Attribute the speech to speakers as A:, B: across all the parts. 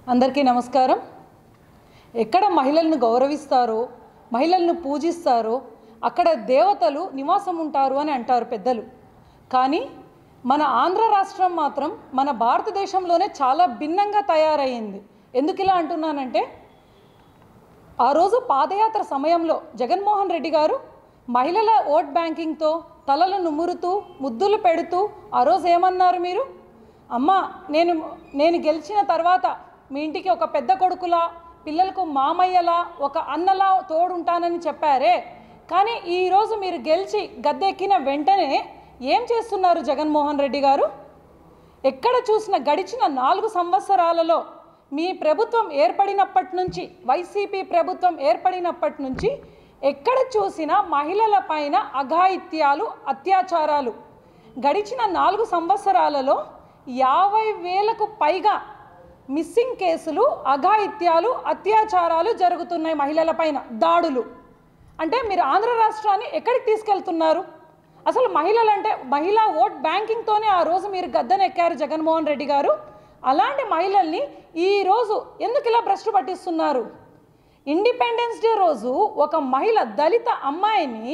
A: అందరికీ నమస్కారం ఎక్కడ మహిళలను గౌరవిస్తారో మహిళలను పూజిస్తారో అక్కడ దేవతలు నివాసం ఉంటారు అని అంటారు పెద్దలు కానీ మన ఆంధ్ర రాష్ట్రం మాత్రం మన భారతదేశంలోనే చాలా భిన్నంగా తయారయ్యింది ఎందుకు ఇలా అంటున్నానంటే ఆ రోజు పాదయాత్ర సమయంలో జగన్మోహన్ రెడ్డి గారు మహిళల ఓట్ బ్యాంకింగ్తో తలలు నుమురుతూ ముద్దులు పెడుతూ ఆ రోజు ఏమన్నారు మీరు అమ్మ నేను నేను గెలిచిన తర్వాత మీ ఇంటికి ఒక పెద్ద కొడుకులా పిల్లలకు మామయ్యలా ఒక అన్నలా తోడుంటానని చెప్పారే కానీ ఈరోజు మీరు గెలిచి గద్దెక్కిన వెంటనే ఏం చేస్తున్నారు జగన్మోహన్ రెడ్డి గారు ఎక్కడ చూసిన గడిచిన నాలుగు సంవత్సరాలలో మీ ప్రభుత్వం ఏర్పడినప్పటి నుంచి వైసీపీ ప్రభుత్వం ఏర్పడినప్పటి నుంచి ఎక్కడ చూసినా మహిళల పైన అఘాయిత్యాలు అత్యాచారాలు గడిచిన నాలుగు సంవత్సరాలలో యాభై వేలకు పైగా మిస్సింగ్ కేసులు అఘాయిత్యాలు అత్యాచారాలు జరుగుతున్నాయి మహిళల పైన దాడులు అంటే మీరు ఆంధ్ర రాష్ట్రాన్ని ఎక్కడికి తీసుకెళ్తున్నారు అసలు మహిళలు అంటే మహిళా ఓట్ బ్యాంకింగ్తోనే ఆ రోజు మీరు గద్దెనెక్కారు జగన్మోహన్ రెడ్డి గారు అలాంటి మహిళల్ని ఈరోజు ఎందుకు ఇలా భ్రష్టు పట్టిస్తున్నారు ఇండిపెండెన్స్ డే రోజు ఒక మహిళ దళిత అమ్మాయిని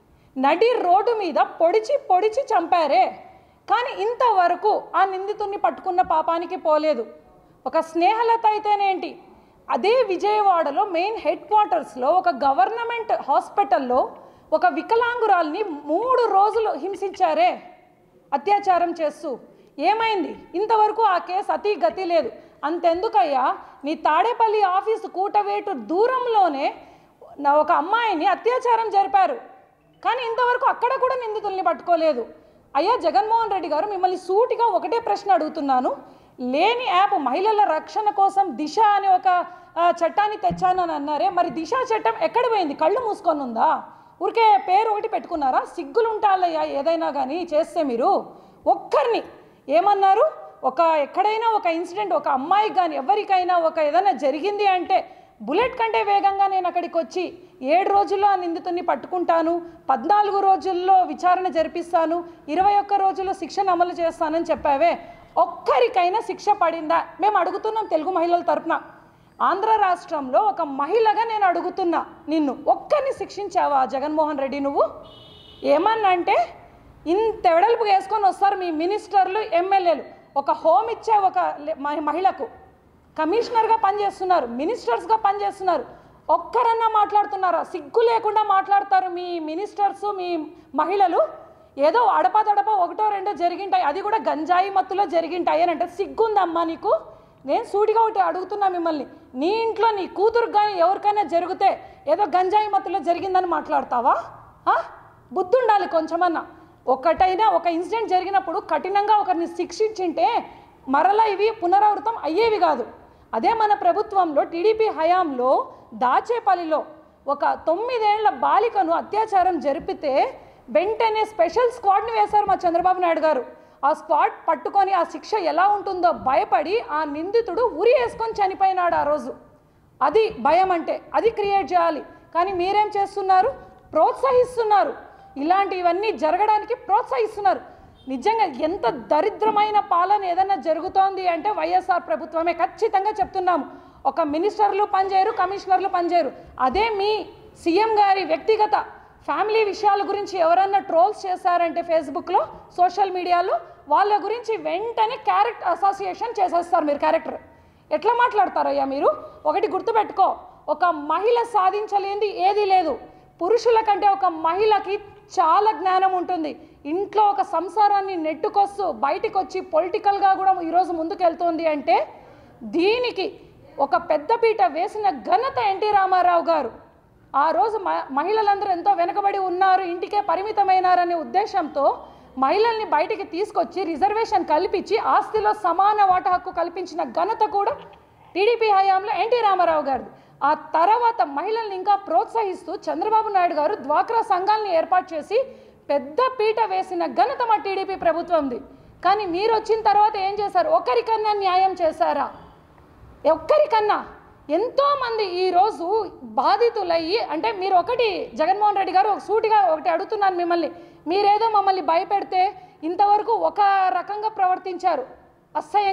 A: నడి రోడ్డు మీద పొడిచి పొడిచి చంపారే కానీ ఇంతవరకు ఆ నిందితుడిని పట్టుకున్న పాపానికి పోలేదు ఒక స్నేహలత అయితేనేంటి అదే విజయవాడలో మెయిన్ హెడ్ క్వార్టర్స్లో ఒక గవర్నమెంట్ హాస్పిటల్లో ఒక వికలాంగురాల్ని మూడు రోజులు హింసించారే అత్యాచారం చేస్తూ ఏమైంది ఇంతవరకు ఆ కేసు అతి గతి లేదు అంతెందుకయ్యా నీ తాడేపల్లి ఆఫీసు కూటవేటు దూరంలోనే నా ఒక అమ్మాయిని అత్యాచారం జరిపారు కానీ ఇంతవరకు అక్కడ కూడా నిందితుల్ని పట్టుకోలేదు అయ్యా జగన్మోహన్ రెడ్డి గారు మిమ్మల్ని సూటిగా ఒకటే ప్రశ్న అడుగుతున్నాను లేని యాప్ మహిళల రక్షణ కోసం దిశ అనే ఒక ఆ, చట్టాన్ని తెచ్చానని అన్నారే మరి దిశ చట్టం ఎక్కడ పోయింది కళ్ళు మూసుకొని ఉందా ఊరికే పేరు ఒకటి పెట్టుకున్నారా సిగ్గులు ఉంటాలయ్యా ఏదైనా కానీ చేస్తే మీరు ఒక్కరిని ఏమన్నారు ఒక ఎక్కడైనా ఒక ఇన్సిడెంట్ ఒక అమ్మాయికి కానీ ఎవరికైనా ఒక ఏదైనా జరిగింది అంటే బుల్లెట్ కంటే వేగంగా నేను అక్కడికి వచ్చి ఏడు రోజుల్లో ఆ నిందితుడిని పట్టుకుంటాను పద్నాలుగు రోజుల్లో విచారణ జరిపిస్తాను ఇరవై ఒక్క రోజుల్లో శిక్షను అమలు చేస్తానని చెప్పావే ఒక్కరికైనా శిక్ష పడిందా మేము అడుగుతున్నాం తెలుగు మహిళల తరపున ఆంధ్ర రాష్ట్రంలో ఒక మహిళగా నేను అడుగుతున్నా నిన్ను ఒక్కరిని శిక్షించావా జగన్మోహన్ రెడ్డి నువ్వు ఏమన్నా అంటే ఇంత వెడల్పు వేసుకొని వస్తారు మీ మినిస్టర్లు ఎమ్మెల్యేలు ఒక హోమ్ ఇచ్చే ఒక లే- మహి- మహిళకు కమిషనర్గా పనిచేస్తున్నారు మినిస్టర్స్గా పనిచేస్తున్నారు ఒక్కరన్నా మాట్లాడుతున్నారా సిగ్గు లేకుండా మాట్లాడతారు మీ మినిస్టర్స్ మీ మహిళలు ఏదో అడపదడప ఒకటో రెండో జరిగింటాయి అది కూడా గంజాయి మత్తులో జరిగింటాయి అని అంటే సిగ్గుందమ్మా నీకు నేను సూటిగా ఒకటి అడుగుతున్నా మిమ్మల్ని నీ ఇంట్లో నీ కూతురు కానీ ఎవరికైనా జరిగితే ఏదో గంజాయి మత్తులో జరిగిందని మాట్లాడతావా ఆ? బుద్ధి ఉండాలి కొంచెమన్నా ఒకటైనా ఒక ఇన్సిడెంట్ జరిగినప్పుడు కఠినంగా ఒకరిని శిక్షించింటే మరలా ఇవి పునరావృతం అయ్యేవి కాదు అదే మన ప్రభుత్వంలో టీడీపీ హయాంలో దాచేపల్లిలో ఒక తొమ్మిదేళ్ల బాలికను అత్యాచారం జరిపితే వెంటనే స్పెషల్ స్క్వాడ్ని వేశారు మా చంద్రబాబు నాయుడు గారు ఆ స్క్వాడ్ పట్టుకొని ఆ శిక్ష ఎలా ఉంటుందో భయపడి ఆ నిందితుడు ఉరి వేసుకొని చనిపోయినాడు ఆ రోజు అది భయం అంటే అది క్రియేట్ చేయాలి కానీ మీరేం చేస్తున్నారు ప్రోత్సహిస్తున్నారు ఇలాంటివన్నీ జరగడానికి ప్రోత్సహిస్తున్నారు నిజంగా ఎంత దరిద్రమైన పాలన ఏదైనా జరుగుతోంది అంటే వైఎస్ఆర్ ప్రభుత్వమే ఖచ్చితంగా చెప్తున్నాము ఒక మినిస్టర్లు పనిచేయరు కమిషనర్లు పనిచేయరు అదే మీ సీఎం గారి వ్యక్తిగత ఫ్యామిలీ విషయాల గురించి ఎవరన్నా ట్రోల్స్ చేశారంటే ఫేస్బుక్లో సోషల్ మీడియాలో వాళ్ళ గురించి వెంటనే క్యారెక్టర్ అసోసియేషన్ చేసేస్తారు మీరు క్యారెక్టర్ ఎట్లా మాట్లాడతారయ్యా మీరు ఒకటి గుర్తుపెట్టుకో ఒక మహిళ సాధించలేనిది ఏదీ లేదు పురుషుల కంటే ఒక మహిళకి చాలా జ్ఞానం ఉంటుంది ఇంట్లో ఒక సంసారాన్ని నెట్టుకొస్తూ బయటికి వచ్చి పొలిటికల్గా కూడా ఈరోజు ముందుకెళ్తోంది అంటే దీనికి ఒక పెద్దపీట వేసిన ఘనత ఎన్టీ రామారావు గారు ఆ రోజు మ మహిళలందరూ ఎంతో వెనకబడి ఉన్నారు ఇంటికే పరిమితమైనారనే ఉద్దేశంతో మహిళల్ని బయటికి తీసుకొచ్చి రిజర్వేషన్ కల్పించి ఆస్తిలో సమాన వాటా హక్కు కల్పించిన ఘనత కూడా టీడీపీ హయాంలో ఎన్టీ రామారావు గారిది ఆ తర్వాత మహిళల్ని ఇంకా ప్రోత్సహిస్తూ చంద్రబాబు నాయుడు గారు డ్వాక్రా సంఘాలని ఏర్పాటు చేసి పెద్ద పీట వేసిన ఘనత మా టీడీపీ ప్రభుత్వంది కానీ మీరు వచ్చిన తర్వాత ఏం చేశారు ఒకరికన్నా న్యాయం చేశారా ఒక్కరికన్నా ఎంతోమంది ఈరోజు బాధితులయ్యి అంటే మీరు ఒకటి జగన్మోహన్ రెడ్డి గారు ఒక సూటిగా ఒకటి అడుగుతున్నాను మిమ్మల్ని మీరేదో మమ్మల్ని భయపెడితే ఇంతవరకు ఒక రకంగా ప్రవర్తించారు అసహ్యంగా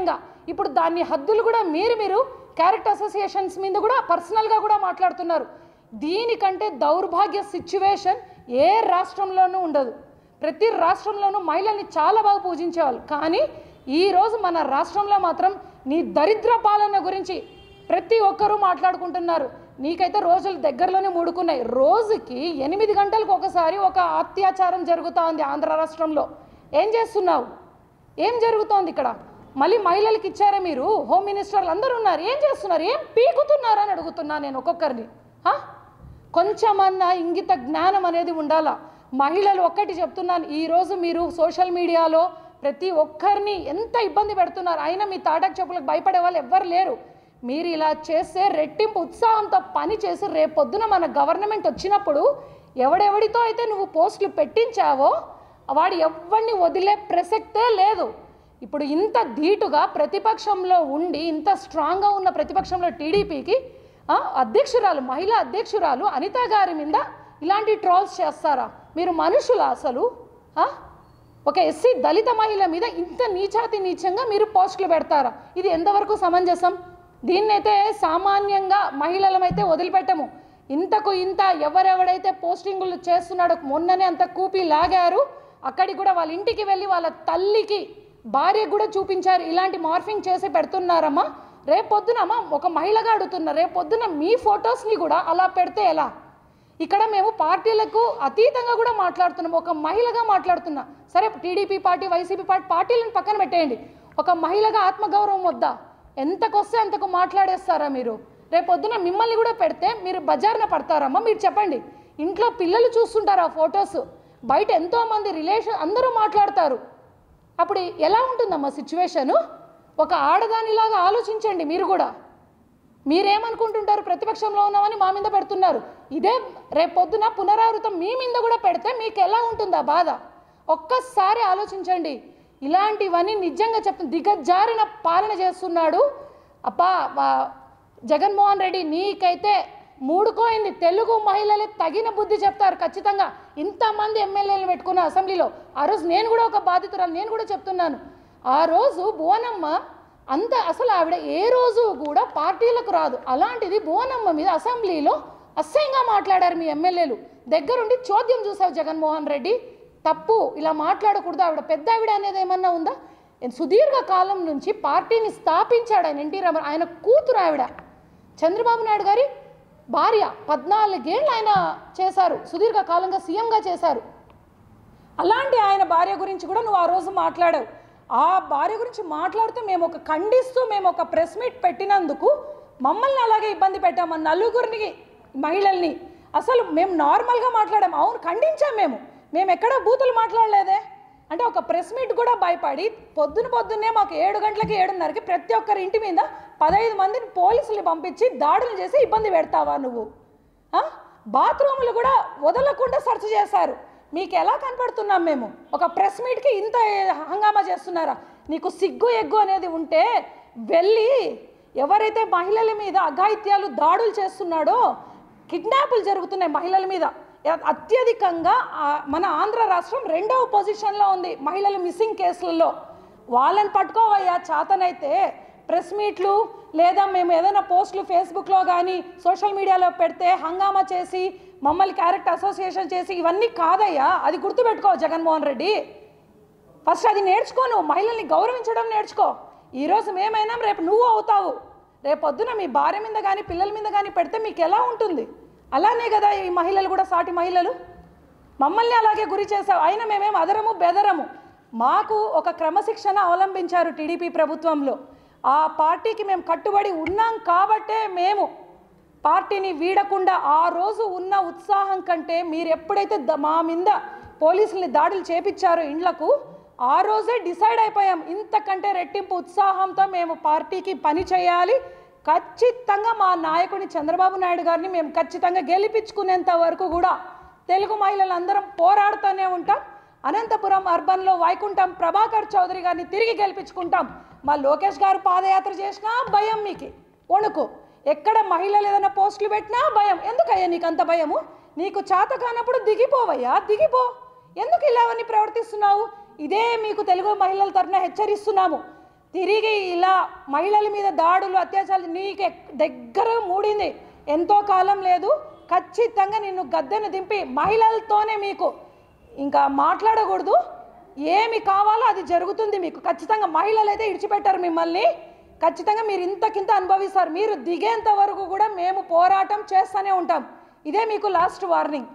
A: ఇప్పుడు దాన్ని హద్దులు కూడా మీరు మీరు క్యారెక్టర్ అసోసియేషన్స్ మీద కూడా పర్సనల్గా కూడా మాట్లాడుతున్నారు దీనికంటే దౌర్భాగ్య సిచ్యువేషన్ ఏ రాష్ట్రంలోనూ ఉండదు ప్రతి రాష్ట్రంలోనూ మహిళల్ని చాలా బాగా పూజించేవాళ్ళు కానీ ఈరోజు మన రాష్ట్రంలో మాత్రం నీ దరిద్ర పాలన గురించి ప్రతి ఒక్కరూ మాట్లాడుకుంటున్నారు నీకైతే రోజులు దగ్గరలోనే ముడుకున్నాయి రోజుకి ఎనిమిది గంటలకు ఒకసారి ఒక అత్యాచారం జరుగుతూ ఉంది ఆంధ్ర రాష్ట్రంలో ఏం చేస్తున్నావు ఏం జరుగుతోంది ఇక్కడ మళ్ళీ మహిళలకు ఇచ్చారా మీరు హోమ్ మినిస్టర్లు అందరూ ఉన్నారు ఏం చేస్తున్నారు ఏం పీకుతున్నారు అని అడుగుతున్నా నేను ఒక్కొక్కరిని హా? కొంచెమన్నా ఇంగిత జ్ఞానం అనేది ఉండాలా మహిళలు ఒక్కటి చెప్తున్నాను ఈరోజు మీరు సోషల్ మీడియాలో ప్రతి ఒక్కరిని ఎంత ఇబ్బంది పెడుతున్నారు అయినా మీ తాటకు చెప్పులకు భయపడే వాళ్ళు ఎవ్వరు లేరు మీరు ఇలా చేస్తే రెట్టింపు ఉత్సాహంతో పని చేసి రేపొద్దున మన గవర్నమెంట్ వచ్చినప్పుడు ఎవడెవడితో అయితే నువ్వు పోస్టులు పెట్టించావో వాడు ఎవరిని వదిలే ప్రసక్తే లేదు ఇప్పుడు ఇంత ధీటుగా ప్రతిపక్షంలో ఉండి ఇంత స్ట్రాంగ్గా ఉన్న ప్రతిపక్షంలో టీడీపీకి అధ్యక్షురాలు మహిళా అధ్యక్షురాలు అనిత గారి మీద ఇలాంటి ట్రోల్స్ చేస్తారా మీరు మనుషులా అసలు ఆ? ఒక ఎస్సీ దళిత మహిళ మీద ఇంత నీచాతి నీచంగా మీరు పోస్టులు పెడతారా ఇది ఎంతవరకు సమంజసం దీన్నైతే సామాన్యంగా మహిళలమైతే వదిలిపెట్టము ఇంతకు ఇంత ఎవరెవడైతే పోస్టింగులు చేస్తున్నాడో మొన్ననే అంత కూపి లాగారు అక్కడికి కూడా వాళ్ళ ఇంటికి వెళ్ళి వాళ్ళ తల్లికి భార్యకు కూడా చూపించారు ఇలాంటి మార్ఫింగ్ చేసి పెడుతున్నారమ్మా రేపొద్దునమ్మా ఒక మహిళగా అడుగుతున్నా రేపొద్దున మీ ఫొటోస్ని కూడా అలా పెడితే ఎలా ఇక్కడ మేము పార్టీలకు అతీతంగా కూడా మాట్లాడుతున్నాం ఒక మహిళగా మాట్లాడుతున్నా సరే టీడీపీ పార్టీ వైసీపీ పార్టీ పార్టీలను పక్కన పెట్టేయండి ఒక మహిళగా ఆత్మగౌరవం వద్దా ఎంతకొస్తే అంతకు మాట్లాడేస్తారా మీరు రేపొద్దున మిమ్మల్ని కూడా పెడితే మీరు బజార్న పడతారమ్మా మీరు చెప్పండి ఇంట్లో పిల్లలు చూస్తుంటారు ఆ ఫొటోస్ బయట ఎంతోమంది రిలేషన్ అందరూ మాట్లాడతారు అప్పుడు ఎలా ఉంటుందమ్మా సిచ్యువేషను ఒక ఆడదానిలాగా ఆలోచించండి మీరు కూడా మీరేమనుకుంటుంటారు ప్రతిపక్షంలో ఉన్నామని మా మీద పెడుతున్నారు ఇదే రేపొద్దున పునరావృతం మీ మీద కూడా పెడితే మీకు ఎలా ఉంటుందా బాధ ఒక్కసారి ఆలోచించండి ఇలాంటివన్నీ నిజంగా చెప్తాను దిగజారిన పాలన చేస్తున్నాడు అబ్బా వా- జగన్మోహన్ రెడ్డి నీకైతే మూడుకోయింది తెలుగు మహిళలే తగిన బుద్ధి చెప్తారు ఖచ్చితంగా ఇంతమంది ఎమ్మెల్యేలు పెట్టుకున్న అసెంబ్లీలో ఆ రోజు నేను కూడా ఒక బాధితురాలు నేను కూడా చెప్తున్నాను ఆ రోజు భువనమ్మ అంత అసలు ఆవిడ ఏ రోజు కూడా పార్టీలకు రాదు అలాంటిది భువనమ్మ మీద అసెంబ్లీలో అసహ్యంగా మాట్లాడారు మీ ఎమ్మెల్యేలు దగ్గరుండి చోద్యం చూసావు జగన్మోహన్ రెడ్డి తప్పు ఇలా మాట్లాడకూడదు ఆవిడ పెద్ద ఆవిడ అనేది ఏమన్నా ఉందా సుదీర్ఘ కాలం నుంచి పార్టీని స్థాపించాడు ఆయన ఎన్టీ రామారావు ఆయన కూతురు ఆవిడ చంద్రబాబు నాయుడు గారి భార్య పద్నాలుగేళ్ళు ఆయన చేశారు సుదీర్ఘ కాలంగా సీఎంగా చేశారు అలాంటి ఆయన భార్య గురించి కూడా నువ్వు ఆ రోజు మాట్లాడావు ఆ భార్య గురించి మాట్లాడుతూ మేము ఒక ఖండిస్తూ మేము ఒక ప్రెస్ మీట్ పెట్టినందుకు మమ్మల్ని అలాగే ఇబ్బంది పెట్టాము నలుగురిని మహిళల్ని అసలు మేము నార్మల్గా మాట్లాడాం అవును ఖండించాం మేము మేము ఎక్కడ బూతులు మాట్లాడలేదే అంటే ఒక ప్రెస్ మీట్ కూడా భయపడి పొద్దున పొద్దున్నే మాకు ఏడు గంటలకి ఏడున్నరకి ప్రతి ఒక్కరి ఇంటి మీద పదహైదు మందిని పోలీసులు పంపించి దాడులు చేసి ఇబ్బంది పెడతావా నువ్వు ఆ? బాత్రూములు కూడా వదలకుండా సెర్చ్ చేశారు మీకు ఎలా కనపడుతున్నాం మేము ఒక ప్రెస్ మీట్కి ఇంత హంగామా చేస్తున్నారా నీకు సిగ్గు ఎగ్గు అనేది ఉంటే వెళ్ళి ఎవరైతే మహిళల మీద అఘాయిత్యాలు దాడులు చేస్తున్నాడో కిడ్నాపులు జరుగుతున్నాయి మహిళల మీద ఎ- అత్యధికంగా ఆ, మన ఆంధ్ర రాష్ట్రం రెండవ పొజిషన్లో ఉంది మహిళలు మిస్సింగ్ కేసులలో వాళ్ళని పట్టుకోవయ్యా చేతనైతే ప్రెస్ మీట్లు లేదా మేము ఏదైనా పోస్టులు ఫేస్బుక్లో కానీ సోషల్ మీడియాలో పెడితే హంగామా చేసి మమ్మల్ని క్యారెక్టర్ అసోసియేషన్ చేసి ఇవన్నీ కాదయ్యా అది గుర్తుపెట్టుకో జగన్మోహన్ రెడ్డి ఫస్ట్ అది నేర్చుకో నువ్వు మహిళల్ని గౌరవించడం నేర్చుకో ఈరోజు మేమైనా రేపు నువ్వు అవుతావు రేపు పొద్దున మీ భార్య మీద కానీ పిల్లల మీద కానీ పెడితే మీకు ఎలా ఉంటుంది అలానే కదా ఈ మహిళలు కూడా సాటి మహిళలు మమ్మల్ని అలాగే గురి చేశావు అయినా మేమేం అదరము బెదరము మాకు ఒక క్రమశిక్షణ అవలంబించారు టీడీపీ ప్రభుత్వంలో ఆ పార్టీకి మేము కట్టుబడి ఉన్నాం కాబట్టే మేము పార్టీని వీడకుండా ఆ రోజు ఉన్న ఉత్సాహం కంటే మీరు ఎప్పుడైతే ద- మా మీద పోలీసుల్ని దాడులు చేపించారో ఇండ్లకు ఆ రోజే డిసైడ్ అయిపోయాం ఇంతకంటే రెట్టింపు ఉత్సాహంతో మేము పార్టీకి పని చేయాలి ఖచ్చితంగా మా నాయకుని చంద్రబాబు నాయుడు గారిని మేము ఖచ్చితంగా గెలిపించుకునేంత వరకు కూడా తెలుగు మహిళలందరం పోరాడుతూనే ఉంటాం అనంతపురం అర్బన్లో వైకుంఠం ప్రభాకర్ చౌదరి గారిని తిరిగి గెలిపించుకుంటాం మా లోకేష్ గారు పాదయాత్ర చేసినా భయం మీకు వణుకు ఎక్కడ మహిళలు ఏదైనా పోస్టులు పెట్టినా భయం ఎందుకయ్యా నీకు అంత భయము నీకు చేత కానప్పుడు దిగిపోవయ్యా దిగిపో ఎందుకు ఇలా అవన్నీ ప్రవర్తిస్తున్నావు ఇదే మీకు తెలుగు మహిళల తరఫున హెచ్చరిస్తున్నాము తిరిగి ఇలా మహిళల మీద దాడులు అత్యాచారాలు నీకు ఎక్- దగ్గర మూడింది ఎంతో కాలం లేదు ఖచ్చితంగా నిన్ను గద్దెను దింపి మహిళలతోనే మీకు ఇంకా మాట్లాడకూడదు ఏమి కావాలో అది జరుగుతుంది మీకు ఖచ్చితంగా మహిళలు అయితే ఇడిచిపెట్టారు మిమ్మల్ని ఖచ్చితంగా మీరు ఇంతకింత అనుభవిస్తారు మీరు దిగేంత వరకు కూడా మేము పోరాటం చేస్తూనే ఉంటాం ఇదే మీకు లాస్ట్ వార్నింగ్